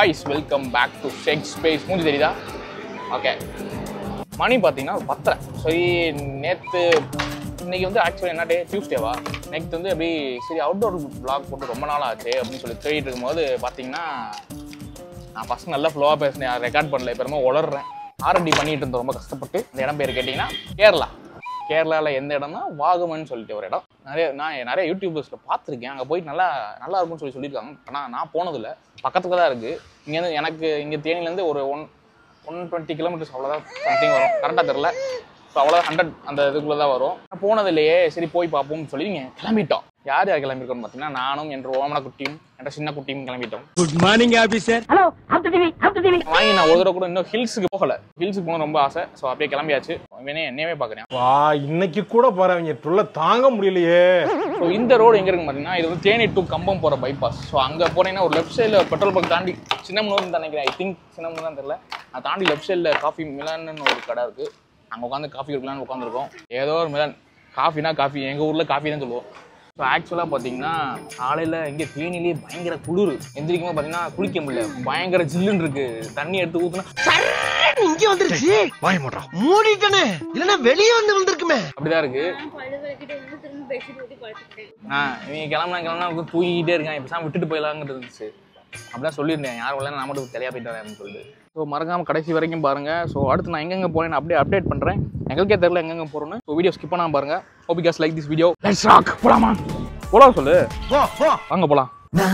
Guys welcome back to Shake Space மூஞ்சி தெரியுதா okay மணி பார்த்தீங்கன்னா ஒரு பத்தரை சரி நேற்று இன்னைக்கு வந்து ஆக்சுவலி என்ன டே டியூஸ்டேவா நெக்ஸ்ட் வந்து அப்படி சரி அவுட்டோர் vlog போட்டு ரொம்ப நாள் ஆச்சு அப்படின்னு சொல்லி தேடிட்டு இருக்கும்போது பார்த்தீங்கன்னா நான் ஃபஸ்ட் நல்லா ஃப்ளோவாக பேசினேன் ரெக்கார்ட் பண்ணல இப்போ ரொம்ப உளர்றேன் ஆர்என்டி பண்ணிட்டு இருந்தோம் ரொம்ப கஷ்டப்பட்டு இந்த இடம் பேர் கேட்டிங்கன்னா கேரளா கேரளாவில் எந்த இடம்னா வாகமன் சொல்லிட்டு ஒரு இடம் நிறைய நான் நிறைய யூடியூபர்ஸில் பார்த்துருக்கேன் அங்கே போயிட்டு நல்லா நல்லா இருக்கும்னு சொல்லி சொல்லியிருக்காங்க ஆனால் நான் போனதில்லை பக்கத்துக்கு தான் இருக்குது இங்கேருந்து எனக்கு இங்கே தேனிலேருந்து ஒரு ஒன் ஒன் டுவெண்ட்டி கிலோமீட்டர்ஸ் அவ்வளோதான் சம்திங் வரும் கரெக்டாக தெரில ஸோ அவ்வளோ ஹண்ட்ரட் அந்த இதுக்குள்ளே தான் வரும் நான் போனதில்லையே சரி போய் பார்ப்போம்னு சொல்லி இங்கே கிளம்பிட்டோம் யார் யார் கிளம்பிருக்கோம்னு பார்த்தீங்கன்னா நானும் என்ற ஓமன குட்டியும் என்ற சின்ன குட்டியும் கிளம்பிட்டோம் குட் மார்னிங் ஆபீசர் வாங்கி நான் ஒரு தடவை கூட இன்னும் ஹில்ஸுக்கு போகல ஹில்ஸுக்கு போகணும் ரொம்ப ஆசை ஸோ அப்படியே கிளம்பியாச்சு இவனே என்னையவே பார்க்குறேன் வா இன்னைக்கு கூட போறவங்க டுள்ள தாங்க முடியலையே ஸோ இந்த ரோடு எங்கே இருக்கு பார்த்தீங்கன்னா இது வந்து தேனி டு கம்பம் போகிற பைபாஸ் ஸோ அங்கே போனீங்கன்னா ஒரு லெஃப்ட் சைடில் பெட்ரோல் பங்க் தாண்டி சின்னமனூர் தான் நினைக்கிறேன் ஐ திங்க் சின்னமனூர் தான் தெரியல நான் தாண்டி லெஃப்ட் சைடில் காஃபி மிலான்னு ஒரு கடை இருக்குது அங்கே உட்காந்து காஃபி குடிக்கலாம்னு உட்காந்துருக்கோம் ஏதோ ஒரு மிலான் காஃபினா காஃபி எங்கள் ஊரில் காஃபி தான் சொல்லுவோம் ஸோ ஆக்சுவலாக பார்த்தீங்கன்னா காலையில் இங்கே தேனிலேயே பயங்கர குளிர் எந்திரிக்கும் போது பார்த்தீங்கன்னா குளிக்க முடியல பயங்கர ஜில்லுன்னு இருக்கு தண்ணி எடுத்து ஊற்றுனா இங்க வந்துருச்சு வாய் மூடுறா மூடிட்டனே இல்லனா வெளியே வந்து வந்திருக்குமே அப்படிதான் இருக்கு பல்லு விளக்கிட்டு வந்து திரும்ப பெட்ஷீட் ஊற்றி படுத்துட்டேன் நான் இவங்க கிளம்புனா கிளம்புனா வந்து தூங்கிட்டே இருக்கான் இப்போ விட்டுட்டு போயிடலாங்கிறது இருந்துச்சு அப்படிதான் சொல்லியிருந்தேன் யார் வரல நான் மட்டும் தெரியா போயிட்டு வரேன் சொல்லிட்டு ஸோ மறக்காம கடைசி வரைக்கும் பாருங்க ஸோ அடுத்து நான் எங்கெங்க போறேன் அப்படியே அப்டேட் பண்றேன் எங்களுக்கே தெரியல எங்கெங்க போறோம்னு ஸோ வீடியோ ஸ்கிப் பண்ணாம பாருங்க hope you like this video let's rock போலாமா போலாம் சொல்லு போ போ வாங்க போலாம்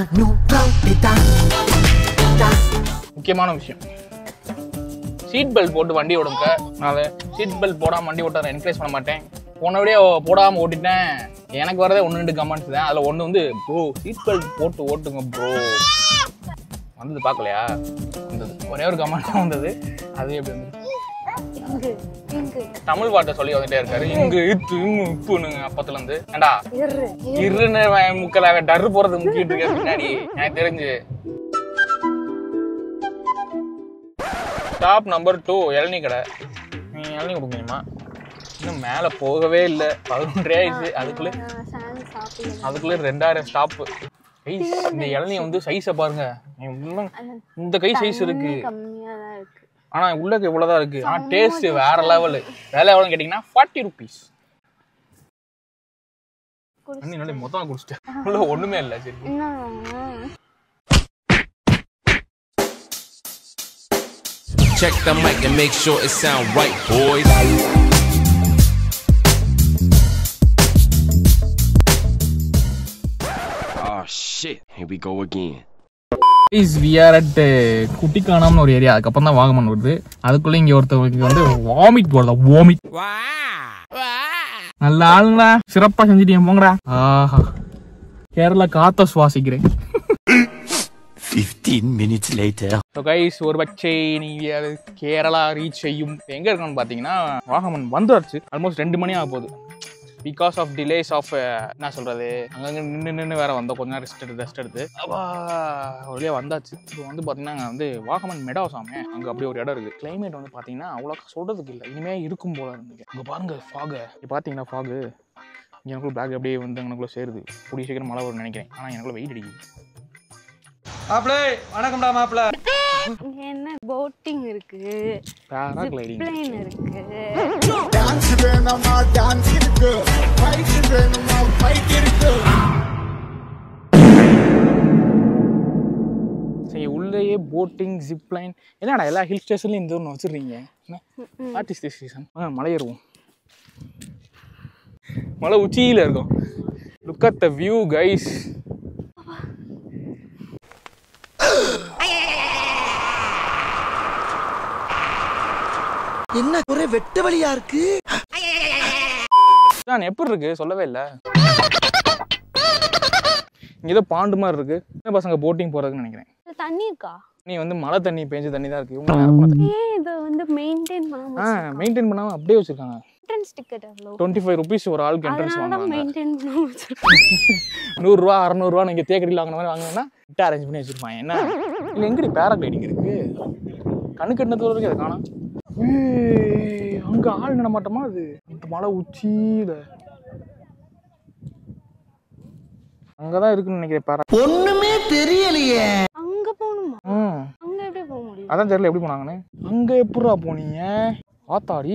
முக்கியமான விஷயம் சீட் பெல்ட் போட்டு வண்டி ஓடுங்க நான் சீட் பெல்ட் போடாம வண்டி ஓட்ட என்கரேஜ் பண்ண மாட்டேன் போன விட போடாம ஓட்டிட்டேன் எனக்கு வரதே ஒன்று ரெண்டு கமெண்ட்ஸ் தான் அதில் ஒன்று வந்து ப்ரோ சீட் பெல்ட் போட்டு ஓட்டுங்க ப்ரோ வந்தது பார்க்கலையா வந்தது ஒரே ஒரு கமெண்ட் தான் வந்தது அது எப்படி வந்தது இங்கு இங்கு தமிழ் வார்த்தை சொல்லி வந்துட்டே இருக்காரு இங்கு இத்து இங்கு உப்புனுங்க அப்பத்துல இருந்து ஏண்டா இரு இருன்னு முக்கல டரு போறது முக்கிட்டு இருக்க பின்னாடி எனக்கு தெரிஞ்சு ஸ்டாப் நம்பர் டூ இளநீ கடை நீ இளநீ கொடுக்கணுமா இன்னும் மேலே போகவே இல்லை பதினொன்றே ஆயிடுச்சு அதுக்குள்ளே நான் சாணம் சாப்பிடல அதுக்குள்ளே ரெண்டாயிரம் ஸ்டாப்பு இந்த இளநீ வந்து சைஸை பாருங்க நீ உள்ள இந்த கை சைஸ் இருக்கு கம்மியாக தான் இருக்கு ஆனா உள்ளக்கு இவ்வளவுதான் இருக்கு ஆனா டேஸ்ட் வேற லெவலு வேலை எவ்வளோன்னு கேட்டிங்கன்னா ஃபார்ட்டி ருபீஸ் அண்ணி நல்லா மொத்தமாக குடிச்சிட்டேன் உள்ள ஒண்ணுமே இல்லை சரி இன்னும் Check the mic and make sure it sound right, boys. Oh shit, here we go again. Is we are at குட்டிக்கானாம்னு ஒரு ஏரியா அதுக்கப்புறம் தான் வாகமன் வருது அதுக்குள்ள இங்க ஒருத்தவங்க வந்து வாமிட் போடுறதா வாமிட் நல்ல ஆளுங்களா சிறப்பா செஞ்சுட்டீங்க போங்கடா ஆஹா கேரளா காத்த சுவாசிக்கிறேன் 15 minutes later. ஸோ கைஸ் ஒரு பச்சை நீங்கள் கேரளா ரீச் செய்யும் எங்கே இருக்கணும்னு பார்த்தீங்கன்னா வாகமன் வந்துருச்சு ஆல்மோஸ்ட் ரெண்டு மணி ஆக போகுது பிகாஸ் ஆஃப் டிலேஸ் ஆஃப் என்ன சொல்கிறது அங்கங்கே நின்று நின்று வேற வந்தோம் கொஞ்ச நேரம் ரெஸ்ட் எடுத்து ரெஸ்ட் எடுத்து அப்பா ஒரு வழியாக வந்தாச்சு இப்போ வந்து பார்த்தீங்கன்னா அங்கே வந்து வாகமன் மெடா சாமே அங்கே அப்படி ஒரு இடம் இருக்குது கிளைமேட் வந்து பார்த்தீங்கன்னா அவ்வளோ சொல்கிறதுக்கு இல்லை இனிமே இருக்கும் போல இருந்துங்க அங்கே பாருங்க ஃபாகு இப்போ பார்த்தீங்கன்னா ஃபாகு எனக்குள்ள பேக் அப்படியே வந்து எனக்குள்ள சேருது கூடிய சீக்கிரம் மழை வரும்னு நினைக்கிறேன் ஆனால் எனக்குள்ள வெயிட் அடிக்குது மாப்பிளே வணக்கம்டா மாப்பிள இங்க என்ன போட்டிங் இருக்கு பேராகிளைடிங் பிளேன் இருக்கு சரி உள்ளேயே போட்டிங் ஜிப்லைன் என்னடா எல்லா ஹில் ஸ்டேஷன்லையும் இந்த ஒன்று வச்சுருக்கீங்க என்ன வாட் இஸ் திஸ் சீசன் மலை ஏறுவோம் மலை உச்சியில் இருக்கும் look at the view guys என்ன ஒரே வெட்ட வழியா இருக்கு நான் எப்படி இருக்கு சொல்லவே இல்லை இங்கே ஏதோ பாண்டு மாதிரி இருக்கு சின்ன பசங்க போட்டிங் போகிறதுன்னு நினைக்கிறேன் இது தண்ணி இருக்கா நீ வந்து மழை தண்ணி பேஞ்ச தண்ணி தான் இருக்கு இவங்க யாருக்கும் தண்ணி ஏன் இதை வந்து மெயின்டைன் ஆ பண்ணாம மெயின்டைன் பண்ணாமல் அப்படியே வச்சிருக்காங்க என்ட்ரன்ஸ் டிக்கெட் எவ்வளோ டுவெண்ட்டி ஃபைவ் ருபீஸ் ஒரு ஆளுக்கு என்ட்ரன்ஸ் அதனால தான் வாங்குவாங்க மெயின்டைன் பண்ணாம வச்சிருக்கேன் நூறுரூவா அறநூறுவா நீங்கள் தேக்கடியில் வாங்கின மாதிரி வாங்கினா விட்டு அரேஞ்ச் பண்ணி வச்சிருப்பாங்க என்ன இல்லை எங்கடி பேராகிளைடிங் இருக்கு கண்ணு கட்டின தூரம் வரைக்கும் அதை காணோம் ஏய், அங்க ஆள் நடமாட்டமா அது இந்த மலை உச்சியில அங்கதான் இருக்குன்னு நினைக்கிறேன் பேரா ஒண்ணுமே தெரியலையே அங்க போகணுமா ம் அங்க அதான் தெரியல எப்படி போனாங்கன்னு அங்கே எப்படா போனீங்க ஆத்தாடி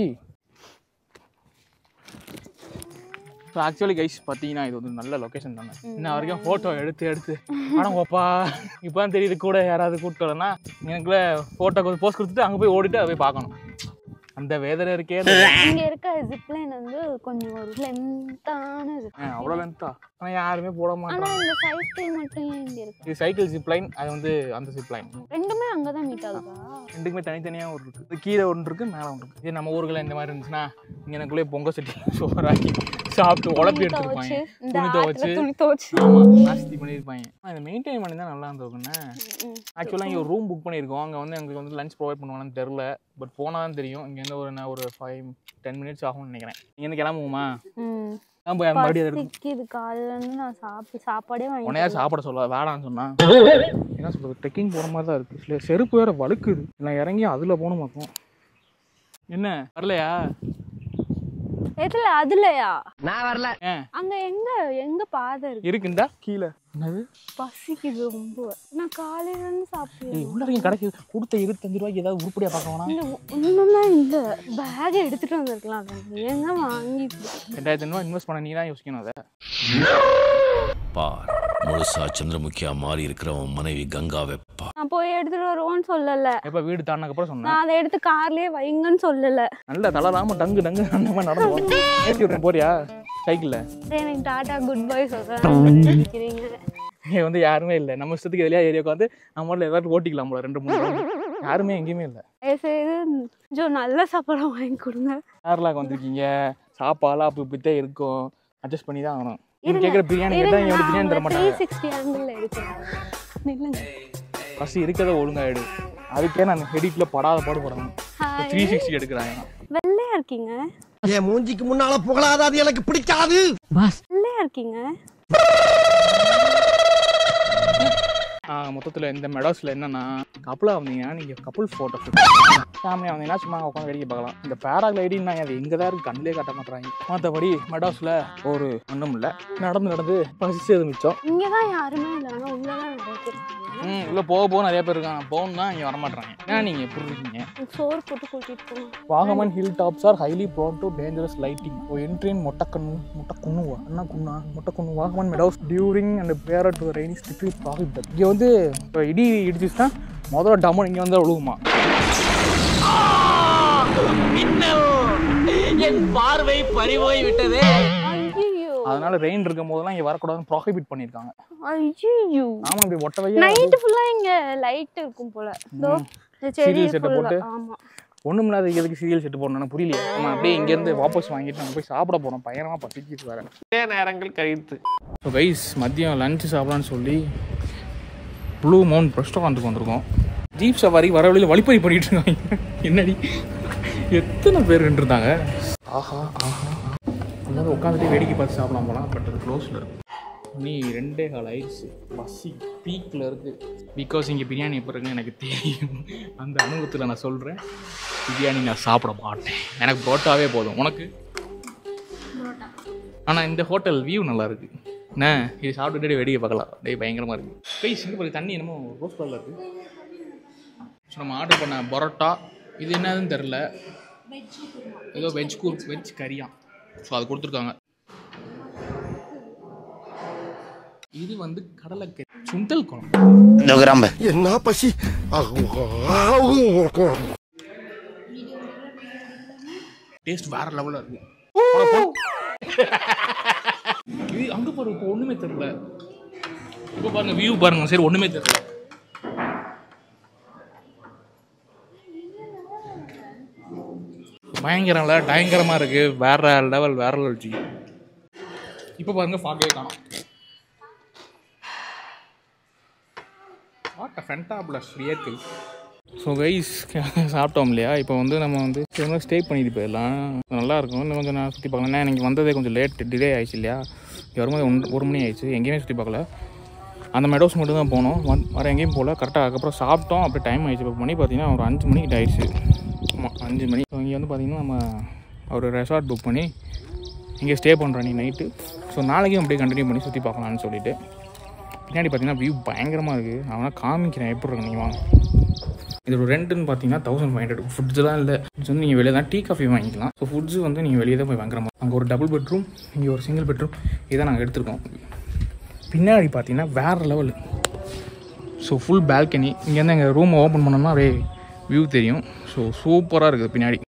ஸோ ஆக்சுவலி கைஸ் பார்த்தீங்கன்னா இது வந்து நல்ல லொக்கேஷன் தானே இன்ன வரைக்கும் ஃபோட்டோ எடுத்து எடுத்து ஆனால் ஓப்பா இப்போ தான் தெரியுது கூட யாராவது கூப்பிட்டு வரேன்னா எனக்குள்ள ஃபோட்டோ கொஞ்சம் போஸ்ட் கொடுத்துட்டு அங்கே போய் ஓடிட்டு அதை போய் பார்க்கணும் அந்த வேதனை இருக்கே அந்த இங்க இருக்க ஜிப்லைன் வந்து கொஞ்சம் ஒரு லென்த்தான ஜிப் ஆ, அவ்வளோ லென்த்தா ஆனால் யாருமே போட ஆனா மாட்டாங்க இந்த சைக்கிள் மட்டும் ஏன் இங்க இருக்கு இது சைக்கிள் ஜிப் லைன் அது வந்து அந்த ஜிப் லைன் ரெண்டுமே அங்கதான் மீட் ஆகுதா ரெண்டுக்குமே தனித்தனியாக ஒரு இருக்குது இது கீழே ஒன்று இருக்குது மேலே ஒன்று இருக்குது இது நம்ம ஊருக்குள்ள இந்த மாதிரி இருந்துச்சுன்னா இங்கே எனக்குள்ளே பொங்க சட்டி சோறாக்கி சாப்பிட்டு உழப்பி எடுத்துருப்பாங்க இந்த துணி ஆத்துல துவைச்சு துணி துவைச்சு ஆமாம் நாஸ்தி பண்ணியிருப்பாங்க ஆனா, இதை மெயின்டைன் பண்ணி தான் நல்லா இருந்திருக்குண்ணே ஆக்சுவலாக இங்கே ஒரு ரூம் புக் பண்ணியிருக்கோம் அங்கே வந்து எங்களுக்கு வந்து லஞ்ச் ப்ரொவைட் பண்ணுவாங்கன்னு தெரில பட் போனால் தான் தெரியும் இங்கேருந்து ஒரு என்ன ஒரு ஃபைவ் டென் மினிட்ஸ் ஆகும்னு நினைக்கிறேன் இங்கேருந்து கிளம்புவோமா ம் நான் போய் மறுபடியும் அதை எடுத்து பசிக்குது காலையில இருந்து நான் சாப்பிட்டு சாப்பாடே வாங்கி உன்னையா சாப்பிட சொல்ல வேடான்னு சொன்னா என்ன சொல்றது ட்ரெக்கிங் போகிற மாதிரி தான் இருக்குது இல்லை செருப்பு வேற வழுக்குது நான் இறங்கி அதில் போகணும் பார்க்கும் என்ன வரலையா எதுல அதுலயா நான் வரல ஏன் அங்க எங்க எங்க பாதை இருக்கு இருக்குண்டா கீழே என்னது பசிக்குது ரொம்ப நான் காலையில இருந்து ஏய் சாப்பிடுவேன் உள்ள வரைக்கும் கிடைக்குது கொடுத்த இருபத்தஞ்சு ரூபாய்க்கு ஏதாவது உருப்படியாக பார்க்க வேணாம் இல்ல ஒண்ணுமே இல்ல பேக் எடுத்துட்டு வந்திருக்கலாம் அதை ஏங்க வாங்கி ரெண்டாயிரத்தி ஐநூறுவா இன்வெஸ்ட் பண்ண நீ தான் யோசிக்கணும் அதை பார் முழுசா சந்திரமுகியா மாறி இருக்கிறவன் மனைவி கங்காவை பார் நான் போய் எடுத்துட்டு வருவோன்னு சொல்லல எப்போ வீடு தாண்டினதுக்கப்புறம் சொன்னேன் நான் அதை எடுத்து கார்லயே வைங்கன்னு சொல்லல நல்ல தளராம டங்கு டங்கு அந்த மாதிரி நடந்து போகணும் ஏற்றி விட்றேன் போறியா சைக்கிளில் சரி, எனக்கு டாடா குட் பை சொல்றேன் இங்கே வந்து யாருமே இல்லை நம்ம இஷ்டத்துக்கு எதுலையா ஏரியா உட்காந்து நம்ம ஊரில் ஏதாவது ஓட்டிக்கலாம் போல ரெண்டு மூணு round. யாருமே எங்கேயுமே இல்லை செய்து கொஞ்சம் நல்ல சாப்பாடு வாங்கி கொடுங்க கேரளாக்கு வந்திருக்கீங்க சாப்பாடுலாம் அப்போ இப்படித்தே இருக்கும் அட்ஜஸ்ட் பண்ணி தான் ஆகணும் நீங்க இருங்க, கேட்குற பிரியாணி கேட்டால் இவங்க பிரியாணி தர த்ரீ மாட்டாங்க சிக்ஸ்டி ஆங்கிள் எடுக்கிறேன் நில்லுங்க ஃபஸ்ட்டு இருக்கிறத ஒழுங்காயிடு அதுக்கே நான் எடிட்டில் படாத பாடு படணும் ஹாய் த்ரீ சிக்ஸ்டி எடுக்கிறாங்க வெள்ளையா இருக்கீங்க என் மூஞ்சிக்கு முன்னால புகழாத அது எனக்கு பிடிக்காது வெள்ளையா இருக்கீங்க மொத்தத்தில் இந்த மெடோஸில் என்னன்னா கப்பலாக வந்தீங்கன்னா நீங்கள் கப்புள் ஃபோட்டோ ஃபேமிலியாக வந்தீங்கன்னா சும்மா அங்க உட்காந்து வேடிக்கை பார்க்கலாம் இந்த பேராகிளைடின்னா அது எங்கே தான் இருக்கு கண்ணிலே காட்ட மாட்டாங்க மற்றபடி மெடோஸில் ஒரு ஒன்றும் இல்லை நடந்து நடந்து பசிச்சது மிச்சம் இங்கதான் யாருமே இல்லை ஆனா உள்ளதான் நிறைய பேர் இருக்காங்க. ம் உள்ள போக போக நிறைய பேர் இருக்காங்க போகணும் தான் இங்கே வரமாட்றாங்க ஏன்னா நீங்கள் எப்படி இருக்கீங்க எனக்கு சோறு போட்டு கூட்டிட்டு போகணும் Vagamon hill tops are highly prone to dangerous lighting ஓ என்ட்ரின் மொட்டக்கண்ணு மொட்டக்குண்ணுவா என்ன குண்ணா Mottakunnu Vagamon meadows during and period to rainy strictly prohibited இங்கே வந்து இப்போ இடி இடிச்சுச்சுன்னா முதல்ல டம்மன் இங்கே வந்து விழுகுமா என் பார்வை பறிபோய் விட்டதே ஐயோ அதனால ரெயின் இருக்கும் போதெல்லாம் இங்கே வரக்கூடாதுன்னு ப்ராஹிபிட் பண்ணியிருக்காங்க ஐயோ ஆமாம் இப்படி ஒட்ட வையா நைட்டு ஃபுல்லா இங்க லைட் இருக்கும் போல இதோ இந்த செடி Serial set full-ஆ. போட்டு? ஆமா ஒன்றும் இல்லாத எதுக்கு சீரியல் செட்டு போடணும்னு புரியல நம்ம அப்படியே இங்கேருந்து வாபஸ் வாங்கிட்டு நம்ம போய் சாப்பிட போகிறோம் பயங்கரமாக பசிக்கிட்டு வேற நேரங்கள் கழித்து ஸோ கைஸ் மதியம் லஞ்சு சாப்பிடலான்னு சொல்லி ப்ளூ மவுண்ட் ரெஸ்டாரண்ட்டுக்கு வந்திருக்கோம் ஜீப் சவாரி வர வழியில் வழிப்பறி பண்ணிட்டு இருக்காங்க என்னடி எத்தனை பேர் இருந்தாங்க ஆஹா ஆஹா எல்லாரும் உட்காந்துட்டு வேடிக்கை பார்த்து சாப்பிடலாம் போலாம் பட் அது க்ளோஸில் இருக்கு நீ ரெண்டே கால் ஆயிடுச்சு பசி பீக்கில் இருக்குது பிகாஸ் இங்கே பிரியாணி எப்போ இருக்குன்னு எனக்கு தெரியும் அந்த அனுபவத்தில் நான் சொல்கிறேன் பிரியாணி நான் சாப்பிட மாட்டேன் எனக்கு புரோட்டாவே போதும் உனக்கு ஆனால் இந்த ஹோட்டல் வியூ நல்லா இருக்கு என்ன இது சாப்பிட்டுட்டு வேடிக்கை பார்க்கலாம் டேய் பயங்கரமாக இருக்குது கை சிங்கப்பூர் தண்ணி என்னமோ ரோஸ் கலரில் இருக்குது ஸோ நம்ம ஆர்டர் பண்ண பரோட்டா இது என்னதுன்னு தெரில ஏதோ வெஜ் கூர் வெஜ் கறியா ஸோ அது கொடுத்துருக்காங்க இது வந்து கடலைக்கறி சுண்டல் குழம்பு என்ன பசி டேஸ்ட் வேற லெவலில் இருக்கு இது அங்கே பாரு இப்போ ஒன்றுமே தெரியல இப்போ பாருங்க வியூ பாருங்க சரி ஒன்றுமே தெரியல பயங்கரம்ல பயங்கரமாக இருக்கு வேற லெவல் வேற லெவல் ஜி இப்போ பாருங்க ஃபார்ட்டியே காணும் வாட் ஃபென்டாப்ளஸ் ரியத்தில் ஸோ கைஸ் சாப்பிட்டோம் இல்லையா இப்போ வந்து நம்ம வந்து திரும்ப ஸ்டே பண்ணிட்டு போயிடலாம் நல்லா இருக்கும் இன்னும் கொஞ்சம் நான் சுற்றி பார்க்கலாம் ஏன்னா எனக்கு வந்ததே கொஞ்சம் லேட் டிலே ஆயிடுச்சு இல்லையா இங்கே வரும்போது ஒன் ஒரு மணி ஆயிடுச்சு எங்கேயுமே சுற்றி பார்க்கல அந்த மெடோஸ் மட்டும் தான் போனோம் வந் வர எங்கேயும் போகல கரெக்டாக அதுக்கப்புறம் சாப்பிட்டோம் அப்படியே டைம் ஆயிடுச்சு இப்போ மணி பார்த்தீங்கன்னா ஒரு அஞ்சு மணிக்கிட்ட ஆயிடுச்சு ஆமாம் அஞ்சு மணி ஸோ இங்கே வந்து பார்த்தீங்கன்னா நம்ம ஒரு ரெசார்ட் புக் பண்ணி இங்கே ஸ்டே பண்ணுறோம் நீ நைட்டு ஸோ நாளைக்கும் அப்படியே கண்டினியூ பண்ணி சுற்றி பார்க்கலான்னு சொல்லிட்டு பின்னாடி பார்த்தீங்கன்னா வியூ பயங்கரமாக இருக்குது நான் வேணால் காமிக்கிறேன் எப்படி இருக்கு நீ வாங்க இதோட ரெண்ட்டுன்னு பார்த்தீங்கன்னா தௌசண்ட் ஃபைவ் ஹண்ட்ரட் ஃபுட்ஸ் தான் இல்லை ஃபுட்ஸ் வந்து நீங்கள் வெளியே தான் டீ காஃபி வாங்கிக்கலாம் ஸோ ஃபுட்ஸ் வந்து நீங்கள் வெளியே தான் போய் வாங்குற மாதிரி அங்கே ஒரு டபுள் பெட்ரூம் இங்கே ஒரு சிங்கிள் பெட்ரூம் இதை நாங்கள் எடுத்திருக்கோம் பின்னாடி பார்த்தீங்கன்னா வேறு லெவல் ஸோ ஃபுல் பால்கனி இங்கேருந்து எங்கள் ரூமை ஓப்பன் பண்ணோம்னா அப்படியே வியூ தெரியும் ஸோ சூப்பராக இருக்குது பின்னாடி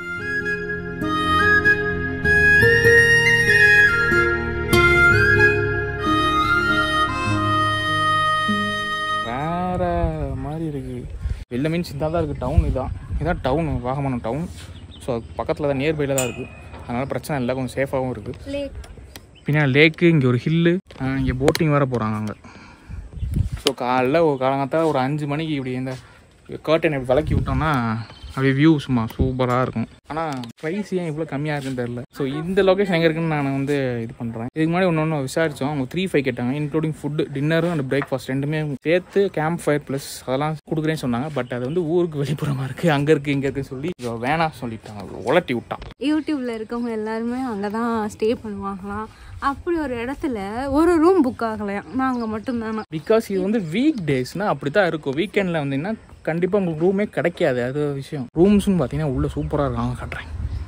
வேற மாதிரி இருக்கு வெளில மீன்ஸ் இதாக தான் இருக்குது டவுன் இதான் இதான் டவுன் வாகமானம் டவுன் ஸோ அது பக்கத்தில் தான் நியர்பையில் தான் இருக்குது அதனால் பிரச்சனை இல்லை கொஞ்சம் சேஃபாகவும் இருக்குது லேக் பின்னாடி லேக்கு இங்கே ஒரு ஹில்லு இங்கே போட்டிங் வேறு போகிறாங்க அங்கே ஸோ காலைல ஒரு காலங்காத்தால ஒரு அஞ்சு மணிக்கு இப்படி இந்த கர்டன் இப்படி விளக்கி விட்டோம்னா அப்படியே வியூ சும்மா சூப்பராக இருக்கும் ஆனால் ப்ரைஸ் ஏன் இவ்வளோ கம்மியாக இருக்குன்னு தெரில ஸோ இந்த லொக்கேஷன் எங்கே இருக்குன்னு நான் வந்து இது பண்ணுறேன் இதுக்கு முன்னாடி ஒன்று ஒன்று விசாரித்தோம் அவங்க த்ரீ ஃபைவ் கேட்டாங்க இன்க்ளூடிங் ஃபுட்டு டின்னரும் அண்ட் பிரேக்ஃபாஸ்ட் ரெண்டுமே சேர்த்து கேம்ப் ஃபயர் ப்ளஸ் அதெல்லாம் கொடுக்குறேன்னு சொன்னாங்க பட் அது வந்து ஊருக்கு வெளிப்புறமாக இருக்குது அங்கே இருக்குது இங்கே இருக்குன்னு சொல்லி இவ வேணாம் சொல்லிட்டாங்க உலட்டி விட்டான் யூடியூப்ல இருக்கவங்க எல்லாருமே அங்கே தான் ஸ்டே பண்ணுவாங்களாம் அப்படி ஒரு இடத்துல ஒரு ரூம் புக் ஆகலையாம் நாங்கள் மட்டும்தானா பிகாஸ் இது வந்து வீக் டேஸ்னா அப்படி தான் இருக்கும் வீக்கெண்டில் வந்தீங்கன்னா கண்டிப்பாக உங்களுக்கு ரூமே கிடைக்காது அது ஒரு விஷயம் ரூம்ஸ்னு பார்த்தீங்கன்னா உள்ள சூப்பராக இருக்காங்க காட்டுறேன்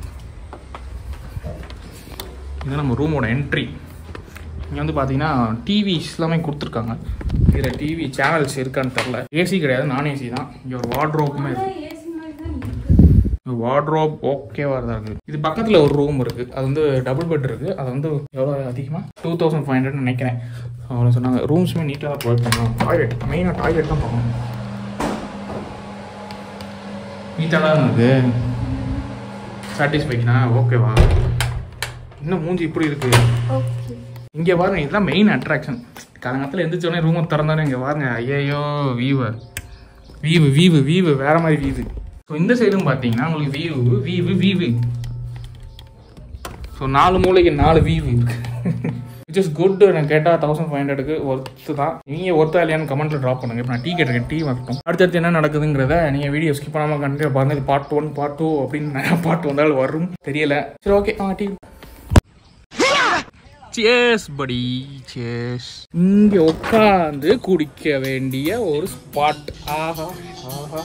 இது நம்ம ரூமோட என்ட்ரி இங்கே வந்து பார்த்தீங்கன்னா டிவிஸ் எல்லாமே கொடுத்துருக்காங்க இதில் டிவி சேனல்ஸ் இருக்கான்னு தெரில ஏசி கிடையாது நான் ஏசி தான் இங்கே ஒரு வார்ட்ரோப்புமே இருக்குது வார்ட்ரோப் ஓகேவா தான் இருக்குது இது பக்கத்தில் ஒரு ரூம் இருக்குது அது வந்து டபுள் பெட் இருக்குது அது வந்து எவ்வளோ அதிகமாக டூ தௌசண்ட் ஃபைவ் ஹண்ட்ரட் நினைக்கிறேன் அவ்வளோ சொன்னாங்க ரூம்ஸுமே நீட்டாக தான் ப்ரொவைட் பண்ணலாம் டாய்லெட் மெயினாக டாய்லெட் தான் பார்க்கணும் நீட்டாக தான் இருக்குது சாட்டிஸ்ஃபைக்குண்ணா ஓகேவா இன்னும் மூஞ்சி இப்படி இருக்குது ஓகே இங்கே பாருங்க இதுதான் மெயின் அட்ராக்ஷன் காலங்கத்தில் எந்திரிச்சோடனே ரூமை திறந்தானே இங்கே பாருங்க ஐயையோ வீவு வீவு வீவு வீவு வேற மாதிரி வீவு ஸோ இந்த சைடும் பார்த்தீங்கன்னா உங்களுக்கு வீவு வீவு வீவு ஸோ நாலு மூலைக்கு நாலு வீவு இருக்கு விச் இஸ் குட் எனக்கு கேட்டால் தௌசண்ட் ஃபைவ் ஹண்ட்ரடுக்கு ஒர்த்து தான் நீங்கள் ஒர்த்தா இல்லையான்னு கமெண்ட்டில் ட்ராப் பண்ணுங்க இப்போ நான் டீ கேட்டிருக்கேன் டீ வரட்டும் அடுத்தடுத்து என்ன நடக்குதுங்கிறத நீங்கள் வீடியோ ஸ்கிப் பண்ணாமல் கண்டிப்பாக பாருங்க இது பார்ட் ஒன் பார்ட் டூ அப்படின்னு நிறையா பார்ட் வந்தாலும் வரும் தெரியல சரி ஓகே ஆ டீ சேஸ் படி சேஸ் இங்க உட்காந்து குடிக்க வேண்டிய ஒரு ஸ்பாட் ஆஹா ஆஹா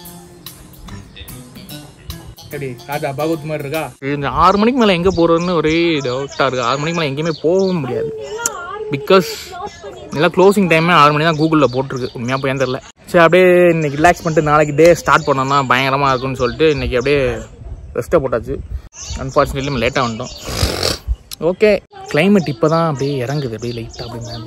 எப்படி ராஜா பகவத் மாதிரி இருக்கா இந்த ஆறு மணிக்கு மேலே எங்கே போகிறதுன்னு ஒரே டவுட்டாக இருக்குது ஆறு மணிக்கு மேலே எங்கேயுமே போகவும் முடியாது பிகாஸ் எல்லாம் க்ளோசிங் டைமே ஆறு மணி தான் கூகுளில் போட்டிருக்கு உண்மையாக போய் தெரில சரி அப்படியே இன்னைக்கு ரிலாக்ஸ் பண்ணிட்டு நாளைக்கு டே ஸ்டார்ட் பண்ணோம்னா பயங்கரமாக இருக்கும்னு சொல்லிட்டு இன்னைக்கு அப்படியே ரெஸ்ட்டை போட்டாச்சு அன்ஃபார்ச்சுனேட்லி நம்ம லேட்டாக வந்துட்டோம் ஓகே கிளைமேட் இப்போ தான் அப்படியே இறங்குது அப்படியே லைட்டாக அப்படியே மேலே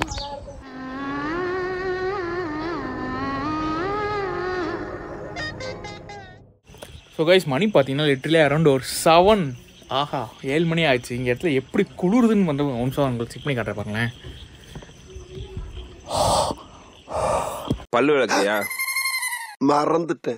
ஸோ கைஸ் மணி பார்த்தீங்கன்னா லிட்டரலி அரௌண்ட் ஒரு செவன் ஆஹா ஏழு மணி ஆயிடுச்சு இங்கே இடத்துல எப்படி குளிருதுன்னு வந்து ஒன்சம் உங்களுக்கு செக் பண்ணி காட்டுறேன் பாருங்களேன் பல்லு விளக்குறியா மறந்துட்டேன்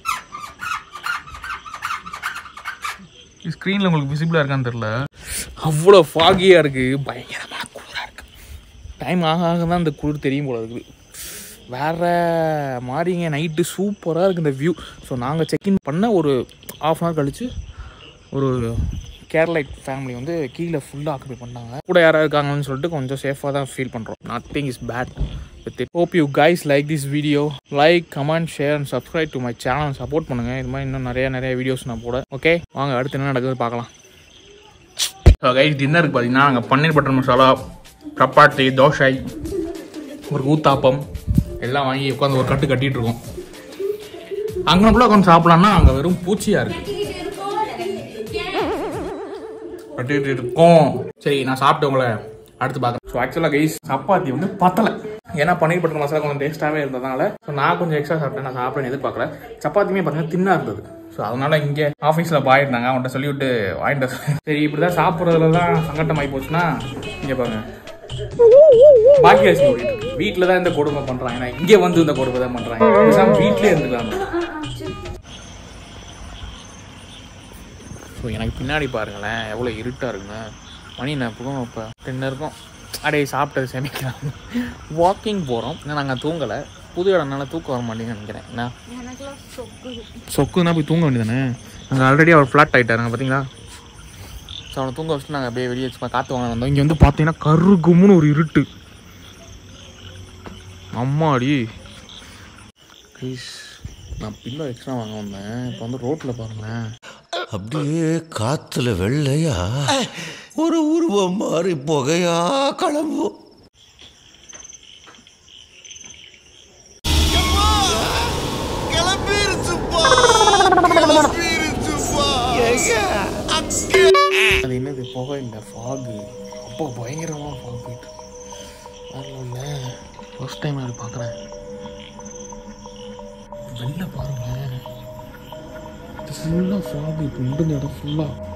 ஸ்க்ரீனில் உங்களுக்கு விசிபிளாக இருக்கான்னு தெரில அவ்வளோ ஃபாகியாக இருக்குது பயங்கரமான குளிராக இருக்குது டைம் ஆக ஆக தான் இந்த குளிர் தெரியும் போல இருக்குது வேற மாதிரிங்க நைட்டு சூப்பராக இருக்குது இந்த வியூ ஸோ நாங்கள் செக்இன் பண்ண ஒரு ஆஃப் அன் ஹவர் கழிச்சு ஒரு கேரளைட் ஃபேமிலி வந்து கீழே ஃபுல்லாக ஆக்குபை பண்ணாங்க கூட யாராவது இருக்காங்கன்னு சொல்லிட்டு கொஞ்சம் சேஃபாக தான் ஃபீல் பண்ணுறோம் nothing is bad with it hope you guys like this video like comment share and subscribe to my channel support பண்ணுங்கள் இது மாதிரி இன்னும் நிறைய நிறைய வீடியோஸ் நான் போட ஓகே வாங்க அடுத்து என்ன நடக்குது பார்க்கலாம் ஸோ கைஸ் டின்னருக்கு பார்த்தீங்கன்னா நாங்கள் பன்னீர் பட்டர் மசாலா சப்பாத்தி தோசை ஒரு ஊத்தாப்பம் எல்லாம் வாங்கி உட்காந்து ஒரு கட்டு கட்டிட்டு இருக்கோம் அங்கே ஃபுல்லாக உட்காந்து சாப்பிடலாம்னா அங்கே வெறும் பூச்சியாக இருக்கு கட்டிட்டு இருக்கோம் சரி நான் சாப்பிட்டு உங்களை அடுத்து பார்க்குறேன் ஸோ ஆக்சுவலாக கைஸ் சப்பாத்தி வந்து பத்தலை ஏன்னா பன்னீர் பட்டர் மசாலா கொஞ்சம் டேஸ்ட்டாகவே இருந்ததுனால ஸோ நான் கொஞ்சம் எக்ஸ்ட்ரா சாப்பிட்டேன் நான் சாப்பிட்டேன்னு எதிர்பார்க்கல சப்பாத்தியுமே பார்த்தீங்கன்னா தின்னா இருந்தது ஸோ அதனால இங்கே ஆஃபீஸில் பாயிருந்தாங்க அவன்கிட்ட சொல்லிவிட்டு வாங்கிட்டு வர- சரி இப்படி தான் சாப்பிட்றதுல தான் சங்கட்டம் ஆகி போச்சுன்னா இங்கே பாருங்க பாக்கியாசி ஓடிட்டு இருக்கு வீட்டில் தான் இந்த கொடுமை பண்ணுறாங்க ஏன்னா இங்கே வந்து இந்த கொடுமை தான் பண்ணுறாங்க பேசாம வீட்டிலே இருந்துக்கலாம் ஸோ எனக்கு பின்னாடி பாருங்களேன் எவ்வளோ இருட்டாக இருக்குங்க மணி என்ன இருக்கும் இப்போ டென் இருக்கும் அடே சாப்பிட்டது செமிக்கலாம் வாக்கிங் போகிறோம் இன்னும் நாங்கள் தூங்கலை புது இடம்னால தூக்கம் வர மாட்டேங்குன்னு நினைக்கிறேன் என்ன எனக்குலாம் சொக்குது சொக்குன்னா போய் தூங்க வேண்டியதானே நாங்கள் ஆல்ரெடி அவர் ஃப்ளாட் ஆகிட்டாருங்க பார்த்தீங்களா ஸோ அவனை தூங்க வச்சுட்டு நாங்கள் அப்படியே வெளியே சும்மா காற்று வாங்க வந்தோம் இங்கே வந்து பார்த்தீங்கன்னா கரு கும்முன்னு ஒரு இருட்டு அம்மாடி ப்ளீஸ் நான் பில்லோ எக்ஸ்ட்ரா வாங்க வந்தேன் இப்போ வந்து ரோட்டில் பாருங்களேன் அப்படியே காத்துல வெள்ளையா ஒரு உருவம் மாறி புகையா கிளம்பும் அது என்னது புகை இல்லை ஃபாகு அப்போ பயங்கரமாக ஃபாக் போயிட்டு வேறு இல்லை ஃபர்ஸ்ட் டைம் அது பார்க்குறேன் வெளில பாருங்க ஃபுல்லாக ஃபாக் இப்போ முடிஞ்ச இடம் ஃபுல்லாக